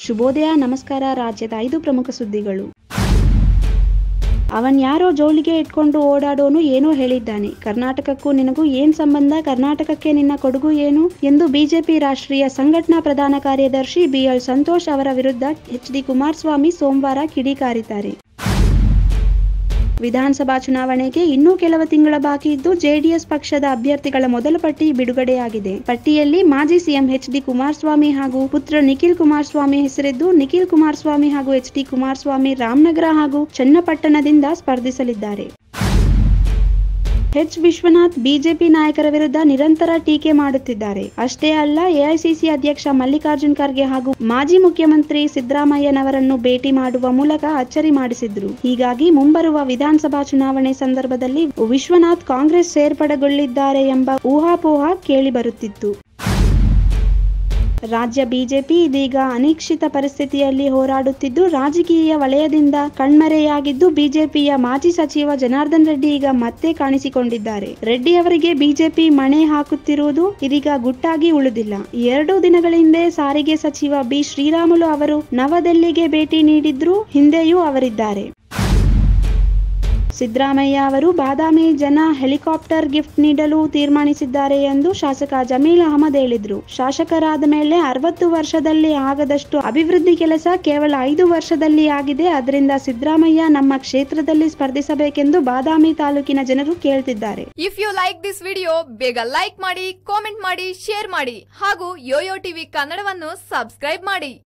ಶುಭೋದಯ ನಮಸ್ಕಾರ ರಾಜ್ಯದ ಐದು ಪ್ರಮುಖ ಸುದ್ದಿಗಳು ಅವನ್ ಯಾರೋ ಜೋಳಿಗೆ ಇಟ್ಕೊಂಡು ಓಡಾಡೋನು ಏನೋ ಹೇಳಿದ್ದಾನೆ ಕರ್ನಾಟಕಕ್ಕೂ ನಿನಗೂ ಏನ್ ಸಂಬಂಧ ಕರ್ನಾಟಕಕ್ಕೆ ನಿನ್ನ ಕೊಡುಗು ಏನು ಎಂದು ಬಿಜೆಪಿ ರಾಷ್ಟ್ರೀಯ ಸಂಘಟನಾ ಪ್ರಧಾನ ಕಾರ್ಯದರ್ಶಿ ಬಿಎಲ್ ಸಂತೋಷ್ ಅವರ ವಿರುದ್ಧ ಎಚ್ ಡಿ ಕುಮಾರಸ್ವಾಮಿ ಸೋಮವಾರ ಕಿಡಿಕಾರಿದ್ದಾರೆ ವಿಧಾನಸಭಾ ಚುನಾವಣೆಗೆ ಇನ್ನೂ ಕೆಲವು ತಿಂಗಳ ಬಾಕಿ ಇದ್ದು ಜೆಡಿಎಸ್ ಪಕ್ಷದ ಅಭ್ಯರ್ಥಿಗಳ ಮೊದಲ ಪಟ್ಟಿ ಬಿಡುಗಡೆಯಾಗಿದೆ ಪಟ್ಟಿಯಲ್ಲಿ ಮಾಜಿ ಸಿಎಂ ಎಚ್ ಡಿ ಕುಮಾರಸ್ವಾಮಿ ಹಾಗೂ ಪುತ್ರ ನಿಖಿಲ್ ಕುಮಾರಸ್ವಾಮಿ ಹೆಸರಿದ್ದು ನಿಖಿಲ್ ಕುಮಾರಸ್ವಾಮಿ ಹಾಗೂ ಎಚ್ ಡಿ ಕುಮಾರಸ್ವಾಮಿ ರಾಮನಗರ ಹಾಗೂ ಚನ್ನಪಟ್ಟಣದಿಂದ ಸ್ಪರ್ಧಿಸಲಿದ್ದಾರೆ ಎಚ್ ವಿಶ್ವನಾಥ್ ಬಿಜೆಪಿ ನಾಯಕರ ವಿರುದ್ಧ ನಿರಂತರ ಟೀಕೆ ಮಾಡುತ್ತಿದ್ದಾರೆ ಅಷ್ಟೇ ಅಲ್ಲ ಎಐಸಿಸಿ ಅಧ್ಯಕ್ಷ ಮಲ್ಲಿಕಾರ್ಜುನ್ ಖರ್ಗೆ ಹಾಗೂ ಮಾಜಿ ಮುಖ್ಯಮಂತ್ರಿ ಸಿದ್ದರಾಮಯ್ಯನವರನ್ನು ಭೇಟಿ ಮಾಡುವ ಮೂಲಕ ಅಚ್ಚರಿ ಮಾಡಿಸಿದ್ರು ಹೀಗಾಗಿ ಮುಂಬರುವ ವಿಧಾನಸಭಾ ಚುನಾವಣೆ ಸಂದರ್ಭದಲ್ಲಿ ವಿಶ್ವನಾಥ್ ಕಾಂಗ್ರೆಸ್ ಸೇರ್ಪಡೆಗೊಳ್ಳಿದ್ದಾರೆ ಎಂಬ ಊಹಾಪೋಹ ಕೇಳಿಬರುತ್ತಿತ್ತು ರಾಜ್ಯ ಬಿಜೆಪಿ ಇದೀಗ ಅನಿಶ್ಚಿತ ಪರಿಸ್ಥಿತಿಯಲ್ಲಿ ಹೋರಾಡುತ್ತಿದ್ದು ರಾಜಕೀಯ ವಲಯದಿಂದ ಕಣ್ಮರೆಯಾಗಿದ್ದು ಬಿಜೆಪಿಯ ಮಾಜಿ ಸಚಿವ ಜನಾರ್ದನ್ ರೆಡ್ಡಿ ಈಗ ಮತ್ತೆ ಕಾಣಿಸಿಕೊಂಡಿದ್ದಾರೆ ರೆಡ್ಡಿ ಅವರಿಗೆ ಬಿಜೆಪಿ ಮಣೆ ಹಾಕುತ್ತಿರುವುದು ಇದೀಗ ಗುಟ್ಟಾಗಿ ಉಳಿದಿಲ್ಲ ಎರಡು ದಿನಗಳ ಹಿಂದೆ ಸಾರಿಗೆ ಸಚಿವ ಬಿ ಶ್ರೀರಾಮುಲು ಅವರು ನವದೆಹಲಿಗೆ ಭೇಟಿ ನೀಡಿದ್ರು ಹಿಂದೆಯೂ ಅವರಿದ್ದಾರೆ ಸಿದ್ದರಾಮಯ್ಯ ಅವರು ಬಾದಾಮಿ ಜನ ಹೆಲಿಕಾಪ್ಟರ್ ಗಿಫ್ಟ್ ನೀಡಲು ತೀರ್ಮಾನಿಸಿದ್ದಾರೆ ಎಂದು ಶಾಸಕ ಜಮೀಲ್ ಅಹಮದ್ ಹೇಳಿದ್ರು ಶಾಸಕರಾದ ಮೇಲೆ ಅರವತ್ತು ವರ್ಷದಲ್ಲಿ ಆಗದಷ್ಟು ಅಭಿವೃದ್ಧಿ ಕೆಲಸ ಕೇವಲ ಐದು ವರ್ಷದಲ್ಲಿ ಆಗಿದೆ ಅದರಿಂದ ಸಿದ್ದರಾಮಯ್ಯ ನಮ್ಮ ಕ್ಷೇತ್ರದಲ್ಲಿ ಸ್ಪರ್ಧಿಸಬೇಕೆಂದು ಬಾದಾಮಿ ತಾಲೂಕಿನ ಜನರು ಕೇಳ್ತಿದ್ದಾರೆ if you like this video ಬೇಗ ಲೈಕ್ ಮಾಡಿ ಕಾಮೆಂಟ್ ಮಾಡಿ ಶೇರ್ ಮಾಡಿ ಹಾಗೂ ಯೋಯೋ ಟಿವಿ ಕನ್ನಡವನ್ನು ಸಬ್ಸ್ಕ್ರೈಬ್ ಮಾಡಿ